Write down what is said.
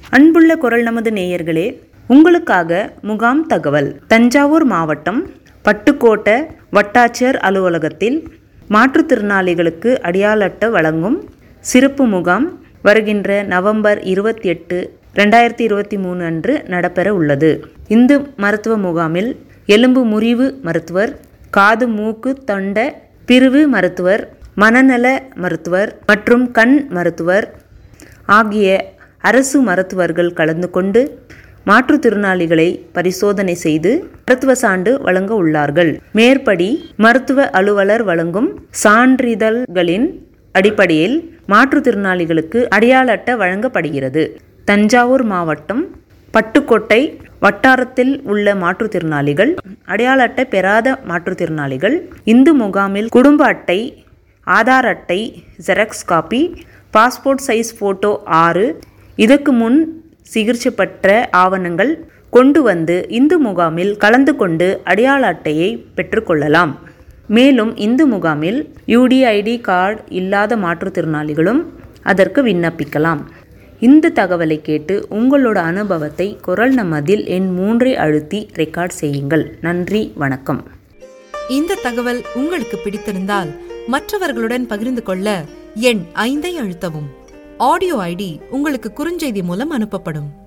அன்புள்ள குரல் நமது நேயர்களே உங்களுக்காக முகாம் தகவல் தஞ்சாவூர் மாவட்டம் பட்டுக்கோட்டை வட்டாட்சியர் அலுவலகத்தில் மாற்றுத்திறனாளிகளுக்கு அடையாள அட்டை வழங்கும் சிறப்பு முகாம் வருகின்ற நவம்பர் இருபத்தி எட்டு ரெண்டாயிரத்தி இருபத்தி மூணு அன்று நடைபெற உள்ளது இந்து மருத்துவ முகாமில் எலும்பு முறிவு மருத்துவர் காது மூக்கு தொண்ட பிரிவு மருத்துவர் மனநல மருத்துவர் மற்றும் கண் மருத்துவர் ஆகிய அரசு மருத்துவர்கள் கலந்து கொண்டு மாற்றுத்திறனாளிகளை பரிசோதனை செய்து மருத்துவ சான்று வழங்க உள்ளார்கள் மேற்படி மருத்துவ அலுவலர் வழங்கும் சான்றிதழ்களின் அடிப்படையில் மாற்றுத்திறனாளிகளுக்கு அடையாள அட்டை வழங்கப்படுகிறது தஞ்சாவூர் மாவட்டம் பட்டுக்கோட்டை வட்டாரத்தில் உள்ள மாற்றுத்திறனாளிகள் அடையாள அட்டை பெறாத மாற்றுத்திறனாளிகள் இந்து முகாமில் குடும்ப அட்டை ஆதார் அட்டை xerox copy passport size photo ஆறு இதற்கு முன் சிகிச்சை பெற்ற ஆவணங்கள் கொண்டு வந்து இந்து முகாமில் கலந்து கொண்டு அடையாள அட்டையை பெற்றுக்கொள்ளலாம் மேலும் இந்து முகாமில் யூடிஐடி கார்டு இல்லாத மாற்றுத்திறனாளிகளும் அதற்கு விண்ணப்பிக்கலாம் இந்த தகவலை கேட்டு உங்களோட அனுபவத்தை குரல் நமதில் எண் மூன்றை அழுத்தி ரெக்கார்ட் செய்யுங்கள் நன்றி வணக்கம் இந்த தகவல் உங்களுக்கு பிடித்திருந்தால் மற்றவர்களுடன் பகிர்ந்து கொள்ள எண் ஐந்தை அழுத்தவும் ஆடியோ ஐடி உங்களுக்கு குறுஞ்செய்தி மூலம் அனுப்பப்படும்